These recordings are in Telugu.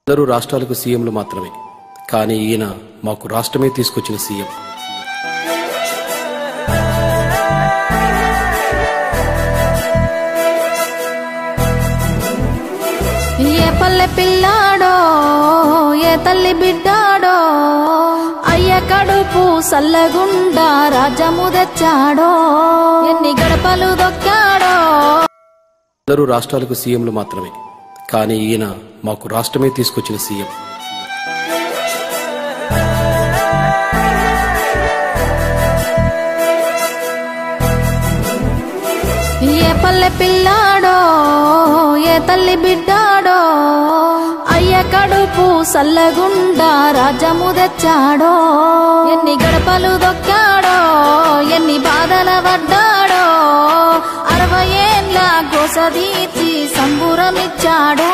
అందరూ రాష్ట్రాలకు సీఎంలు మాత్రమే కానీ ఈయన మాకు రాష్ట్రమే తీసుకొచ్చిన సీఎం ఏ పల్లె పిల్లాడో ఏ తల్లి బిడ్డాడో అయ్య కడుపు సల్లగుండా రాజము తెచ్చాడో ఎన్ని గడపలు దొక్కాడో అందరూ రాష్ట్రాలకు సీఎంలు మాత్రమే కానీ ఈయన మాకు రాష్ట్రమే తీసుకొచ్చిన సీఎం ఏ పల్లె పిల్లాడో ఏ తల్లి బిడ్డాడో అయ్య కడుపు సల్లగుండా రాజము తెచ్చాడో ఎన్ని గడపలు దొక్కాడో ఎన్ని బాధల పడ్డాడో అరవై ఏళ్ళ గోసదీచి సంబురమిచ్చాడో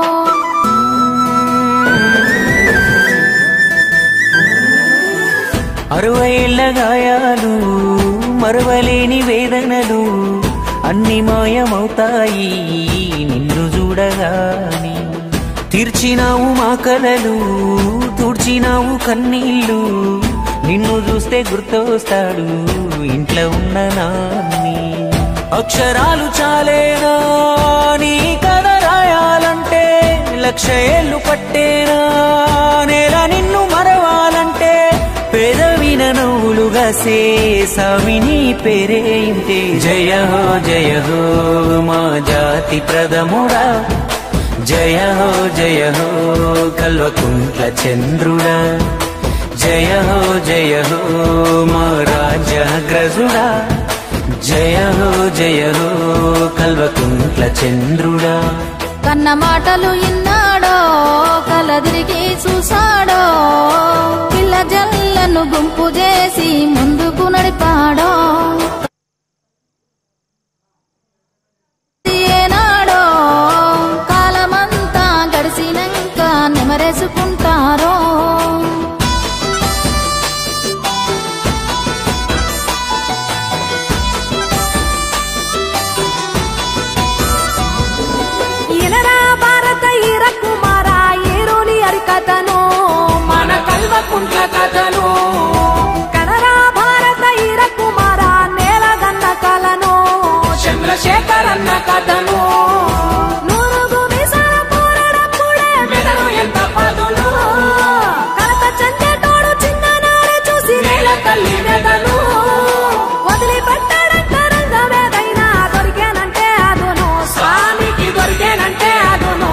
అరవైళ్ళ గాయాలు మరవలేని వేదనలు అన్ని మాయమవుతాయి నిన్ను చూడగాని తీర్చినావు మా కలలు తుడిచినావు కన్నీళ్ళు నిన్ను చూస్తే గుర్తొస్తాడు ఇంట్లో ఉన్న నాన్ని అక్షరాలు చాలేనా నీ కథ రాయాలంటే లక్ష ఏళ్ళు పట్టేనా నేల నిన్ను మరవాలంటే పేదవిన నవ్వులుగా సేసావిని పేరే ఇంతే జయ హో జయ హో మా జాతి ప్రథముడా జయ హో జయ హో కల్వకుంట్ల చంద్రుడా జయ హో జయ హో మా రాజ్యాగ్రజుడా జయ హో జయ హో కల్వకుంట్ల చంద్రుడా కన్న మాటలు ఇన్నాడో కలదిరిగి చూసాడో పిల్ల జల్లను గుంపు చేసి ముందుకు నడిపాడో ఏనాడో కాలమంతా గడిచినాక నెమరేసుకుంటారో ఇనరా భారత ఈర కుమార ఏరోని అరికథను మన కల్వకుంట్ల కథను కనరా భారత ఈర కుమార నేలగన్న కలను చంద్రశేఖర్ అన్న కథను నూరుగు మీసాల పోరాడప్పుడే మెదడు ఎంత పదును కనక చందేటోడు చిన్ననాడే చూసి నేల తల్లి మెదను వదిలిపెట్టాడంట రంగమేదైనా దొరికేనంటే అదును స్వామికి దొరికేనంటే అదును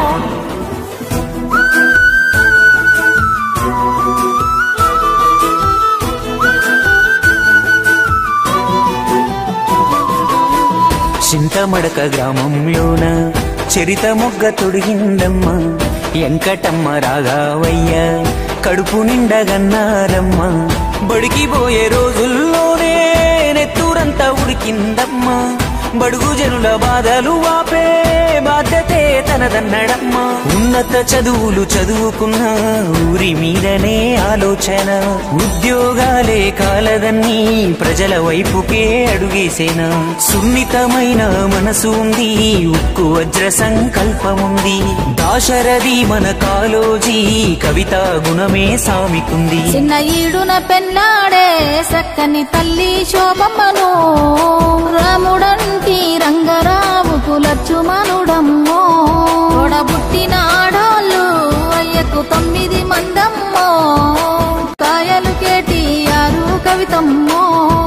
చింతమడక గ్రామంలోన చరిత మొగ్గ తొడిగిందమ్మ ఎంకటమ్మ రాగావయ్య కడుపు నిండగన్నారమ్మ బడికి పోయే రోజుల్లోనే నెత్తూరంతా ఉడికిందమ్మ బడుగు జనుల బాధలు వాపే బాధ్యతే తనదన్నడమ్మ ఉన్నత చదువులు చదువుకున్న ఊరి మీదనే ఆలోచన ఉద్యోగాలే కాలదన్నీ ప్రజల వైపుకే అడుగేసేనా సున్నితమైన మనసు ఉంది ఉక్కు వజ్ర సంకల్పముంది దాశరథి మన కాలోజీ కవిత గుణమే సామికుంది చిన్న ఈడున పెళ్ళాడే సక్కని తల్లి శోభమ్మను రాముడంటి రంగరావుకు లచ్చుమనుడమ్మో తోడబుట్టిన ఆడోళ్ళు అయ్యకు తొమ్మిది మందమ్మో కాయలు కేటీఆరు కవితమ్మో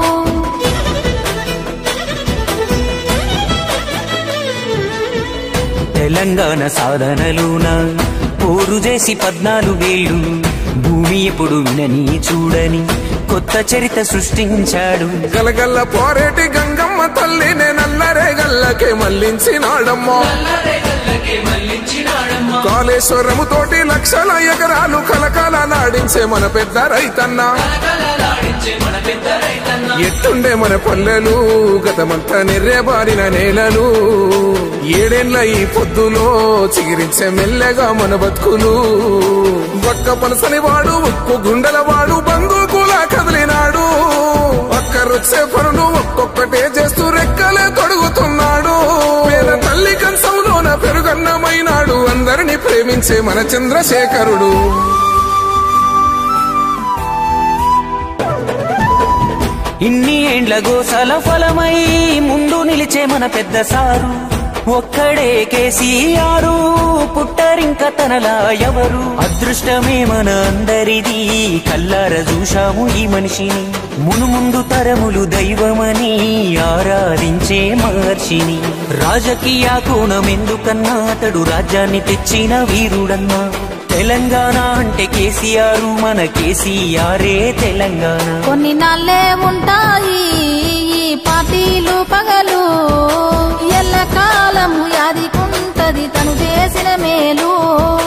తెలంగాణ సాధనలోన పోరు చేసి పద్నాలుగేళ్ళు భూమి ఎప్పుడు వినని చూడని కొత్త చరిత సృష్టించాడు గలగల్ల పోరేటి గంగమ్మ తల్లినే నల్లరే గల్లకే మళ్ళించినాడమ్మో కాళేశ్వరము తోటి లక్షల ఎకరాలు కలకాల నాడించే మన పెద్ద రైతన్న ఎట్టుండే మన పల్లెలు గతమంతా నిర్రేబారిన నేలలు ఏడేండ్ల ఈ పొద్దులో చిగిరించే మెల్లగా మన బతుకులు ఒక్క పనసని వాడు ఉక్కు గుండెల వాడు బందూకులా కదిలినాడు ఒక్కరొచ్చే పనులు ఒక్కొక్కటే చేస్తూ రెక్కలే తొడుగుతున్నాడు పేద తల్లి కంచంలోన పెరుగన్నమైనాడు అన్న అందరినీ ప్రేమించే మన చంద్రశేఖరుడు ఇన్ని ఏండ్ల గోసల ఫలమై ముందు నిలిచే మన పెద్ద సారు ఒక్కడే కేసీఆరు పుట్టరింక తనలా ఎవరు అదృష్టమే మన అందరిది కల్లార చూశాము ఈ మనిషిని మును ముందు తరములు దైవమని ఆరాధించే మహర్షిని రాజకీయ కోణం ఎందుకన్నా అతడు రాజ్యాన్ని తెచ్చిన వీరుడన్నా తెలంగాణ అంటే కేసీఆర్ మన కేసీఆరే తెలంగాణ కొన్ని నాళ్ళే ఉంటాయి ఈ పార్టీలు పగలు ఎల్ల కాలము యాదికుంటది తను చేసిన మేలు